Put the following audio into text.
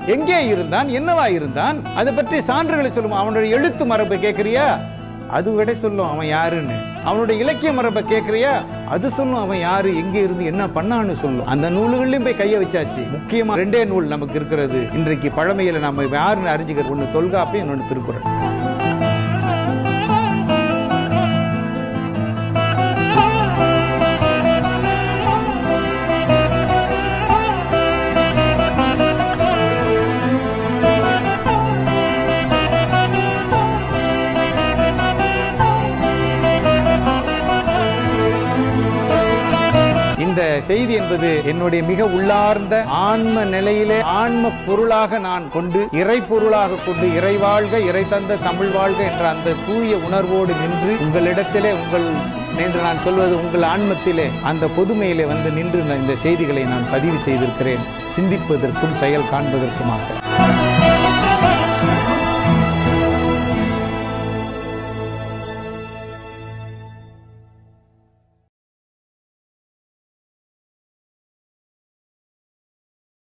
எங்கே இருந்தான் என்னவா இருந்தான் அதை பற்றி சான்றுகளை சொல்லும் அவனுடைய எழுத்து மரபை கேட்கிறியா அது விட சொல்லும் அவன் யாருன்னு அவனுடைய இலக்கிய மரபை கேட்கிறியா அது சொல்லும் அவன் யாரு எங்க இருந்து என்ன பண்ணான்னு சொல்லும் அந்த நூல்கள்லயும் போய் கைய வச்சாச்சு முக்கியமா ரெண்டே நூல் நமக்கு இருக்கிறது இன்றைக்கு பழமையில நம்ம யாருன்னு அறிஞ்சுக்கிறது ஒண்ணு தொல்காப்பியம் இன்னொன்னு திருக்குறள் இந்த செய்தி என்பது என்னுடைய மிக உள்ளார்ந்த ஆன்ம நிலையிலே ஆன்ம பொருளாக நான் கொண்டு இறை பொருளாக கொண்டு இறை வாழ்க இறை தந்த தமிழ் வாழ்க என்ற அந்த தூய உணர்வோடு நின்று உங்களிடத்திலே உங்கள் என்று நான் சொல்வது உங்கள் ஆன்மத்திலே அந்த பொதுமையிலே வந்து நின்று நான் இந்த செய்திகளை நான் பதிவு செய்திருக்கிறேன் சிந்திப்பதற்கும் செயல் காண்பதற்குமாக